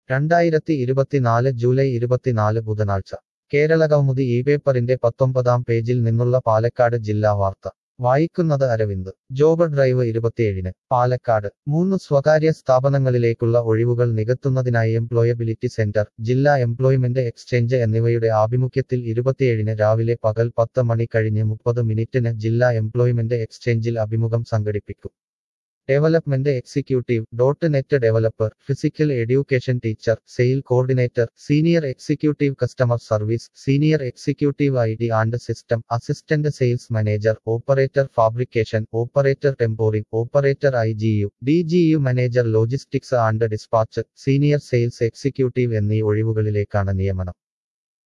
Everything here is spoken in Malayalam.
രണ്ടായിരത്തി ഇരുപത്തിനാല് ജൂലൈ ഇരുപത്തിനാല് ബുധനാഴ്ച കേരള കൗമുദി ഈ പേപ്പറിന്റെ പത്തൊമ്പതാം പേജിൽ നിന്നുള്ള പാലക്കാട് ജില്ലാ വാർത്ത വായിക്കുന്നത് അരവിന്ദ് ജോബ് ഡ്രൈവ് ഇരുപത്തിയേഴിന് പാലക്കാട് മൂന്ന് സ്വകാര്യ സ്ഥാപനങ്ങളിലേക്കുള്ള ഒഴിവുകൾ നികത്തുന്നതിനായി എംപ്ലോയബിലിറ്റി സെന്റർ ജില്ലാ എംപ്ലോയ്മെന്റ് എക്സ്ചേഞ്ച് എന്നിവയുടെ ആഭിമുഖ്യത്തിൽ ഇരുപത്തിയേഴിന് രാവിലെ പകൽ പത്ത് മണി കഴിഞ്ഞ് മുപ്പത് മിനിറ്റിന് ജില്ലാ എംപ്ലോയ്മെന്റ് എക്സ്ചേഞ്ചിൽ അഭിമുഖം സംഘടിപ്പിക്കും development executive dot net developer physical education teacher sale coordinator senior executive customer service senior executive I D and system assistant sales manager operator fabrication operator tempering operator I G U D G U manager logistics and dispatch senior sales executive എന്നീ ഒഴിവുകളിലേക്കാണ് നിയമനം